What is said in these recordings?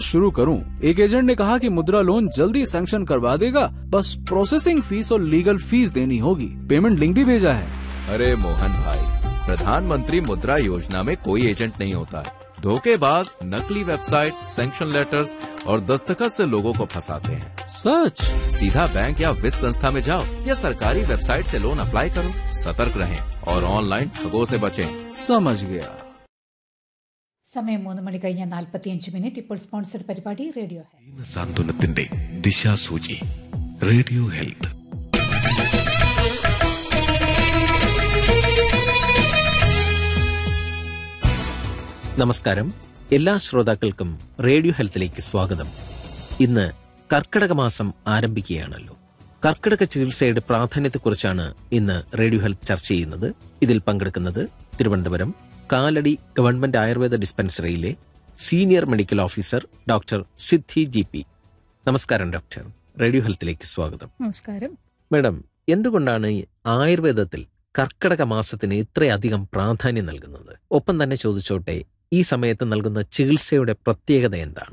शुरू करूं। एक एजेंट ने कहा कि मुद्रा लोन जल्दी सैंक्शन करवा देगा बस प्रोसेसिंग फीस और लीगल फीस देनी होगी पेमेंट लिंक भी भेजा है अरे मोहन भाई प्रधानमंत्री मुद्रा योजना में कोई एजेंट नहीं होता है धोखेबाज नकली वेबसाइट सैंक्शन लेटर्स और दस्तखत से लोगों को फंसाते हैं सच सीधा बैंक या वित्त संस्था में जाओ या सरकारी वेबसाइट से लोन अप्लाई करो सतर्क रहें और ऑनलाइन ठगों से बचें समझ गया സമയം മൂന്ന് മണി കഴിഞ്ഞ നാൽപ്പത്തിയഞ്ച് മിനിറ്റ് ഇപ്പോൾ സ്പോൺസർഡ് പരിപാടി റേഡിയോ ഹെൽത്ത് സാന്ത്വനത്തിന്റെ ദിശാസൂചി റേഡിയോ ഹെൽത്ത് നമസ്കാരം എല്ലാ ശ്രോതാക്കൾക്കും റേഡിയോ ഹെൽത്തിലേക്ക് സ്വാഗതം ഇന്ന് കർക്കിടക മാസം ആരംഭിക്കുകയാണല്ലോ കർക്കിടക ചികിത്സയുടെ പ്രാധാന്യത്തെക്കുറിച്ചാണ് ഇന്ന് റേഡിയോ ഹെൽത്ത് ചർച്ച ചെയ്യുന്നത് ഇതിൽ പങ്കെടുക്കുന്നത് തിരുവനന്തപുരം കാലടി ഗവൺമെന്റ് ആയുർവേദ ഡിസ്പെൻസറിയിലെ senior medical officer doctor Siddhi G P നമസ്കാരം ഡോക്ടർ റേഡിയോ ഹെൽത്തിലേക്ക് സ്വാഗതം നമസ്കാരം മേഡം എന്തുകൊണ്ടാണ് ഈ ആയുർവേദത്തിൽ കർക്കിടക മാസത്തിന് ഇത്രയധികം പ്രാധാന്യം നൽകുന്നത് ഒപ്പം തന്നെ ചോദിച്ചോട്ടെ ഈ സമയത്ത് നൽകുന്ന ചികിത്സയുടെ പ്രത്യേകത എന്താണ്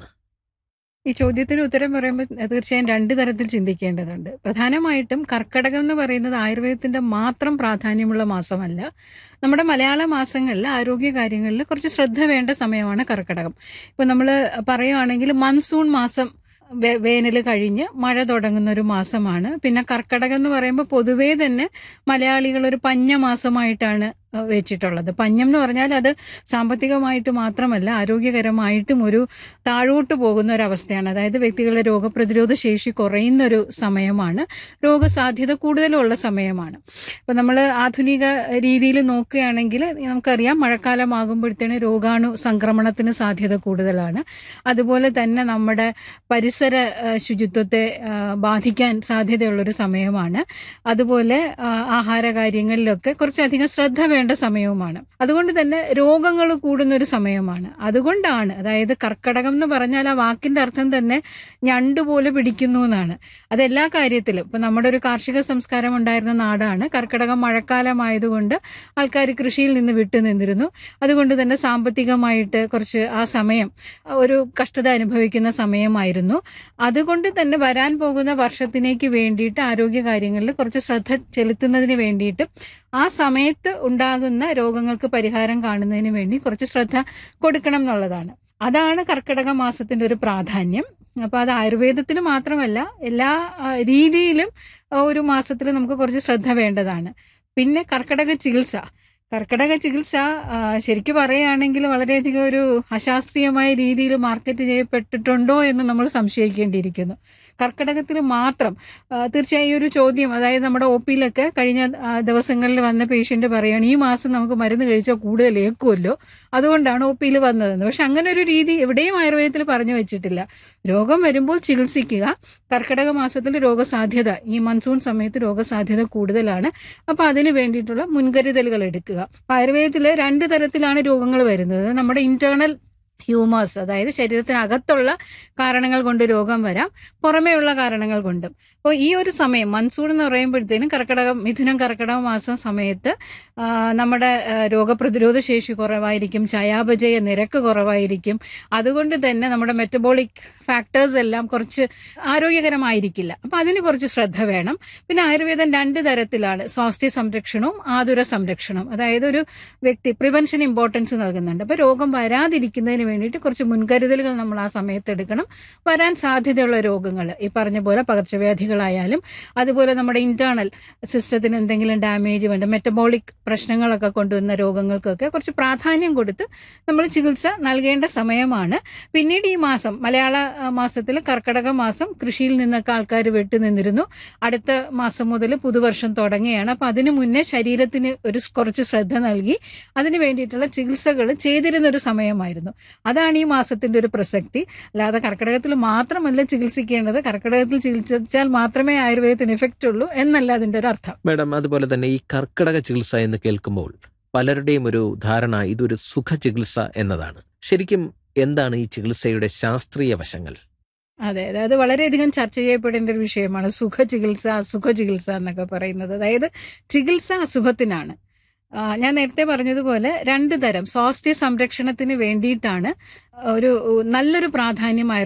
ഈ ചോദ്യത്തിന് ഉത്തരം പറയുമ്പോൾ തീർച്ചയായും രണ്ട് തരത്തിൽ ചിന്തിക്കേണ്ടതുണ്ട് പ്രധാനമായിട്ടും കർക്കടകം എന്ന് പറയുന്നത് ആയുർവേദത്തിന്റെ മാത്രം പ്രാധാന്യമുള്ള മാസമല്ല നമ്മുടെ മലയാള മാസങ്ങളിൽ ആരോഗ്യ കാര്യങ്ങളിൽ കുറച്ച് ശ്രദ്ധ വേണ്ട സമയമാണ് കർക്കടകം ഇപ്പൊ നമ്മൾ പറയുകയാണെങ്കിൽ മൺസൂൺ മാസം വേനൽ കഴിഞ്ഞ് മഴ തുടങ്ങുന്ന ഒരു മാസമാണ് പിന്നെ കർക്കടകം എന്ന് പറയുമ്പോൾ പൊതുവേ തന്നെ മലയാളികൾ ഒരു പഞ്ഞ മാസമായിട്ടാണ് വെച്ചിട്ടുള്ളത് പഞ്ഞം എന്ന് പറഞ്ഞാൽ അത് സാമ്പത്തികമായിട്ട് മാത്രമല്ല ആരോഗ്യകരമായിട്ടും ഒരു താഴോട്ട് പോകുന്ന ഒരു അവസ്ഥയാണ് അതായത് വ്യക്തികളുടെ രോഗപ്രതിരോധ ശേഷി കുറയുന്ന ഒരു സമയമാണ് രോഗസാധ്യത കൂടുതലുള്ള സമയമാണ് ഇപ്പൊ നമ്മൾ ആധുനിക രീതിയിൽ നോക്കുകയാണെങ്കിൽ നമുക്കറിയാം മഴക്കാലമാകുമ്പോഴത്തേന് രോഗാണു സംക്രമണത്തിന് സാധ്യത കൂടുതലാണ് അതുപോലെ തന്നെ നമ്മുടെ പരിസര ശുചിത്വത്തെ ബാധിക്കാൻ സാധ്യതയുള്ളൊരു സമയമാണ് അതുപോലെ ആഹാര കാര്യങ്ങളിലൊക്കെ കുറച്ചധികം ശ്രദ്ധ വേണ്ട സമയവുമാണ് അതുകൊണ്ട് തന്നെ രോഗങ്ങൾ കൂടുന്ന ഒരു സമയമാണ് അതുകൊണ്ടാണ് അതായത് കർക്കടകം എന്ന് പറഞ്ഞാൽ ആ വാക്കിന്റെ അർത്ഥം തന്നെ ഞണ്ട് പോലെ പിടിക്കുന്നു എന്നാണ് അതെല്ലാ കാര്യത്തിലും ഇപ്പൊ നമ്മുടെ ഒരു കാർഷിക സംസ്കാരം ഉണ്ടായിരുന്ന നാടാണ് കർക്കടകം മഴക്കാലമായതുകൊണ്ട് ആൾക്കാർ കൃഷിയിൽ നിന്ന് വിട്ടു നിന്നിരുന്നു അതുകൊണ്ട് തന്നെ സാമ്പത്തികമായിട്ട് കുറച്ച് ആ സമയം ഒരു കഷ്ടത അനുഭവിക്കുന്ന സമയമായിരുന്നു അതുകൊണ്ട് തന്നെ വരാൻ പോകുന്ന വർഷത്തിലേക്ക് വേണ്ടിയിട്ട് ആരോഗ്യ കാര്യങ്ങളിൽ കുറച്ച് ശ്രദ്ധ ചെലുത്തുന്നതിന് വേണ്ടിയിട്ട് ആ സമയത്ത് ഉണ്ടാകുന്ന രോഗങ്ങൾക്ക് പരിഹാരം കാണുന്നതിന് വേണ്ടി കുറച്ച് ശ്രദ്ധ കൊടുക്കണം എന്നുള്ളതാണ് അതാണ് കർക്കിടക മാസത്തിന്റെ ഒരു പ്രാധാന്യം അപ്പോൾ അത് ആയുർവേദത്തിൽ മാത്രമല്ല എല്ലാ രീതിയിലും ഒരു മാസത്തിൽ നമുക്ക് കുറച്ച് ശ്രദ്ധ വേണ്ടതാണ് പിന്നെ കർക്കിടക ചികിത്സ കർക്കിടക ചികിത്സ ശരിക്കും പറയുകയാണെങ്കിൽ വളരെയധികം ഒരു അശാസ്ത്രീയമായ രീതിയിൽ മാർക്കറ്റ് ചെയ്യപ്പെട്ടിട്ടുണ്ടോ എന്ന് നമ്മൾ സംശയിക്കേണ്ടിയിരിക്കുന്നു കർക്കിടകത്തിൽ മാത്രം തീർച്ചയായും ഒരു ചോദ്യം അതായത് നമ്മുടെ ഒ പിയിലൊക്കെ കഴിഞ്ഞ ദിവസങ്ങളിൽ വന്ന പേഷ്യന്റ് പറയുകയാണ് ഈ മാസം നമുക്ക് മരുന്ന് കഴിച്ചാൽ കൂടുതൽ ഏക്കുമല്ലോ അതുകൊണ്ടാണ് ഒ പിയിൽ വന്നതെന്ന് പക്ഷെ അങ്ങനെ ഒരു രീതി എവിടെയും ആയുർവേദത്തിൽ പറഞ്ഞു വെച്ചിട്ടില്ല രോഗം വരുമ്പോൾ ചികിത്സിക്കുക കർക്കിടക മാസത്തിൽ രോഗസാധ്യത ഈ മൺസൂൺ സമയത്ത് രോഗസാധ്യത കൂടുതലാണ് അപ്പോൾ അതിന് വേണ്ടിയിട്ടുള്ള മുൻകരുതലുകൾ എടുക്കുക ആയുർവേദത്തിൽ രണ്ട് തരത്തിലാണ് രോഗങ്ങൾ വരുന്നത് നമ്മുടെ ഇന്റേണൽ ഹ്യൂമേഴ്സ് അതായത് ശരീരത്തിനകത്തുള്ള കാരണങ്ങൾ കൊണ്ട് രോഗം വരാം പുറമേയുള്ള കാരണങ്ങൾ കൊണ്ടും അപ്പോൾ ഈ ഒരു സമയം മൺസൂൺ എന്ന് പറയുമ്പോഴത്തേനും കർക്കിടകം മിഥുനം കർക്കിടക മാസം സമയത്ത് നമ്മുടെ രോഗപ്രതിരോധ ശേഷി കുറവായിരിക്കും ചയാപചയ നിരക്ക് കുറവായിരിക്കും അതുകൊണ്ട് തന്നെ നമ്മുടെ മെറ്റബോളിക് ഫാക്ടേഴ്സ് എല്ലാം കുറച്ച് ആരോഗ്യകരമായിരിക്കില്ല അപ്പോൾ അതിന് കുറച്ച് ശ്രദ്ധ വേണം പിന്നെ ആയുർവേദം രണ്ട് തരത്തിലാണ് സ്വാസ്ഥ്യ സംരക്ഷണവും ആതുര സംരക്ഷണവും അതായത് ഒരു വ്യക്തി പ്രിവെൻഷൻ ഇമ്പോർട്ടൻസ് നൽകുന്നുണ്ട് അപ്പോൾ രോഗം വരാതിരിക്കുന്നതിന് വേണ്ടിയിട്ട് കുറച്ച് മുൻകരുതലുകൾ നമ്മൾ ആ സമയത്ത് എടുക്കണം വരാൻ സാധ്യതയുള്ള രോഗങ്ങൾ ഈ പറഞ്ഞ പോലെ പകർച്ചവ്യാധികളായാലും അതുപോലെ നമ്മുടെ ഇന്റേണൽ സിസ്റ്റത്തിന് എന്തെങ്കിലും ഡാമേജ് വേണ്ട മെറ്റബോളിക് പ്രശ്നങ്ങളൊക്കെ കൊണ്ടുവന്ന രോഗങ്ങൾക്കൊക്കെ കുറച്ച് പ്രാധാന്യം കൊടുത്ത് നമ്മൾ ചികിത്സ നൽകേണ്ട സമയമാണ് പിന്നീട് ഈ മാസം മലയാള മാസത്തിൽ കർക്കടക മാസം കൃഷിയിൽ നിന്നൊക്കെ ആൾക്കാർ വിട്ടു നിന്നിരുന്നു അടുത്ത മാസം മുതൽ പുതുവർഷം തുടങ്ങുകയാണ് അപ്പം അതിനു മുന്നേ ശരീരത്തിന് ഒരു കുറച്ച് ശ്രദ്ധ നൽകി അതിന് വേണ്ടിയിട്ടുള്ള ചികിത്സകൾ ചെയ്തിരുന്ന ഒരു സമയമായിരുന്നു അതാണ് ഈ മാസത്തിന്റെ ഒരു പ്രസക്തി അല്ലാതെ കർക്കിടകത്തിൽ മാത്രമല്ല ചികിത്സിക്കേണ്ടത് കർക്കിടകത്തിൽ ചികിത്സിച്ചാൽ മാത്രമേ ആയുർവേദത്തിന് എഫക്റ്റ് ഉള്ളൂ എന്നല്ല അതിന്റെ ഒരു അർത്ഥം മേഡം അതുപോലെ തന്നെ ഈ കർക്കിടക ചികിത്സ എന്ന് കേൾക്കുമ്പോൾ പലരുടെയും ഒരു ധാരണ ഇതൊരു സുഖ ചികിത്സ എന്നതാണ് ശരിക്കും എന്താണ് ഈ ചികിത്സയുടെ ശാസ്ത്രീയ വശങ്ങൾ അതെ അതായത് വളരെയധികം ചർച്ച ചെയ്യപ്പെടേണ്ട ഒരു വിഷയമാണ് സുഖ ചികിത്സ അസുഖ ചികിത്സ എന്നൊക്കെ പറയുന്നത് അതായത് ചികിത്സ അസുഖത്തിനാണ് ഞാൻ നേരത്തെ പറഞ്ഞതുപോലെ രണ്ട് തരം സ്വാസ്ഥ്യ സംരക്ഷണത്തിന് വേണ്ടിയിട്ടാണ് ഒരു നല്ലൊരു പ്രാധാന്യം